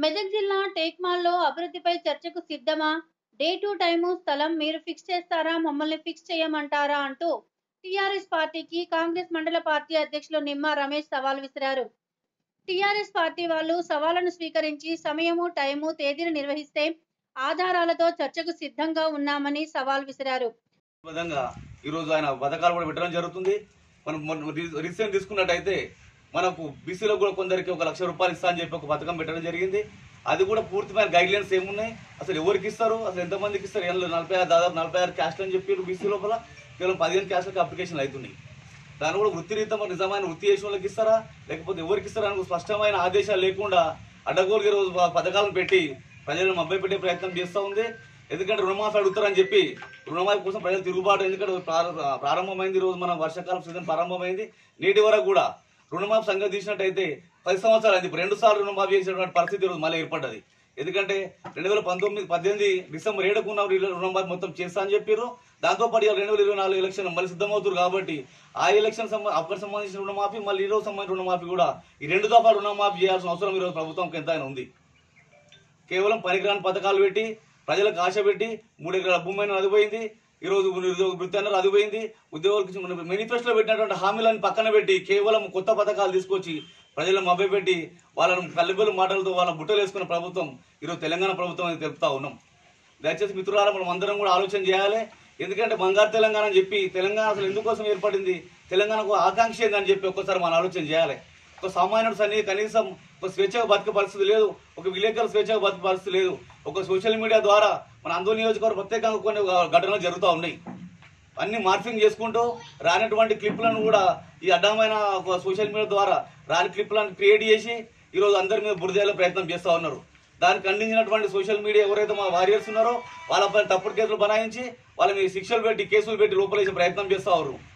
మెదక్ జిల్లా టేక్మాల్లో అభివృద్ధిపై చర్చకు సిద్ధమా డే టు టైము స్థలం మీరు ఫిక్స్ చేస్తారా మమ్మల్ని ఫిక్స్ చేయమంటారా అంటూ టీఆర్ఎస్ పార్టీకి కాంగ్రెస్ మండల పార్టీ అధ్యక్షులు నిమ్మ రమేష్ సవాల్ విసిరారు టీఆర్ఎస్ పార్టీ వాళ్ళు సవాళ్లను స్వీకరించి సమయము టైము తేదీని నిర్వహిస్తే ఆధారాలతో చర్చకు సిద్ధంగా ఉన్నామని సవాల్ విసిరారు విధంగా ఈరోజు ఆయన పథకాలు కూడా పెట్టడం జరుగుతుంది మనం మొన్న రీ- రీసెంట్ తీసుకున్నట్టయితే మనకు బీసీలో కూడా కొందరికి ఒక లక్ష రూపాయలు ఇస్తా అని చెప్పి ఒక పథకం పెట్టడం జరిగింది అది కూడా పూర్తిమైన గైడ్ లైన్స్ ఏమున్నాయి అసలు ఎవరికి ఇస్తారు అసలు ఎంతమందికి ఇస్తారు ఏం లేదు, నలభై ఆరు దాదాపు నలభై ఆరు క్యాస్ట్లు అని చెప్పి బీసీ లోపల కేవలం పదిహేను క్యాస్ట్లకు అప్లికేషన్లు అవుతున్నాయి దాన్ని కూడా వృత్తిరీతం నిజమైన వృత్తి చేసిన వాళ్ళకి ఇస్తారా లేకపోతే ఎవరికి ఇస్తారా అని స్పష్టమైన ఆదేశాలు లేకుండా అడ్డగోలుగా రోజు పథకాలను పెట్టి ప్రజలను మభ్య పెట్టే ప్రయత్నం చేస్తూ ఉంది ఎందుకంటే రుణమాఫీ అడుగుతారని చెప్పి రుణమాఫీ కోసం ప్రజలు తిరుగుబాటు ఎందుకంటే ప్రార- ప్రారంభమైంది ఈ రోజు మన వర్షాకాలం సీజన్ ప్రారంభమైంది నేటి వరకు కూడా రుణమాఫీ సంగతి తీసినట్టయితే పది సంవత్సరాలు అయింది ఇప్పుడు రెండు సార్లు రుణమాఫీ చేసినటువంటి పరిస్థితి ఈరోజు మళ్ళీ ఏర్పడ్డది ఎందుకంటే రెండు వేల పంతొమ్మిది పద్దెనిమిది డిసెంబర్ ఏడుకు ఉన్న రుణమాఫీ మొత్తం చేస్తా అని చెప్పారు దాంతో పాటు ఇవాళ రెండు వేల ఇరవై నాలుగు ఎలక్షన్ మళ్ళీ సిద్ధమవుతారు కాబట్టి ఆ ఎలక్షన్ సంబ- అప్పటికి సంబంధించిన రుణమాఫీ మళ్ళీ ఈ రోజు సంబంధించిన రుణమాఫీ కూడా ఈ రెండు దఫాలు రుణమాఫీ చేయాల్సిన అవసరం ఈరోజు ప్రభుత్వంకి ఎంతైనా ఉంది కేవలం పనికిరాని పథకాలు పెట్టి ప్రజలకు ఆశ పెట్టి మూడు ఎకరాల భూమి అయినా అదిపోయింది ఈ రోజు నిరుద్యోగ వృత్తి అన్నారు అదిపోయింది ఉద్యోగులకు మేనిఫెస్టోలో పెట్టినటువంటి హామీలను పక్కన పెట్టి కేవలం కొత్త పథకాలు తీసుకొచ్చి ప్రజలను మభ్యపెట్టి వాళ్ళను కల్లిబులు మాటలతో వాళ్ళ బుట్టలు వేసుకున్న ప్రభుత్వం ఈరోజు తెలంగాణ ప్రభుత్వం అని తెలుపుతా ఉన్నాం దయచేసి మిత్రులారా మనం అందరం కూడా ఆలోచన చేయాలి ఎందుకంటే బంగారు తెలంగాణ అని చెప్పి తెలంగాణ అసలు ఎందుకోసం ఏర్పడింది తెలంగాణకు ఆకాంక్ష ఏందని చెప్పి ఒక్కసారి మనం ఆలోచన చేయాలి ఒక సామాన్యుడు సన్ని కనీసం ఒక స్వేచ్ఛగా బతికే పరిస్థితి లేదు ఒక విలేకరు స్వేచ్ఛగా బతికే పరిస్థితి లేదు ఒక సోషల్ మీడియా ద్వారా మన అందరూ నియోజకవర్గం ప్రత్యేకంగా కొన్ని ఘటనలు జరుగుతూ ఉన్నాయి అన్ని మార్ఫింగ్ చేసుకుంటూ రానటువంటి క్లిప్లను కూడా ఈ అడ్డమైన ఒక సోషల్ మీడియా ద్వారా రాని క్లిప్లను క్రియేట్ చేసి ఈరోజు అందరి మీద బురదేయాల ప్రయత్నం చేస్తూ ఉన్నారు దానికి ఖండించినటువంటి సోషల్ మీడియా ఎవరైతే మా వారియర్స్ ఉన్నారో వాళ్ళపై తప్పుడు కేసులు బనాయించి వాళ్ళ మీద శిక్షలు పెట్టి కేసులు పెట్టి లోపలేసే ప్రయత్నం చేస్తూ ఉన్నారు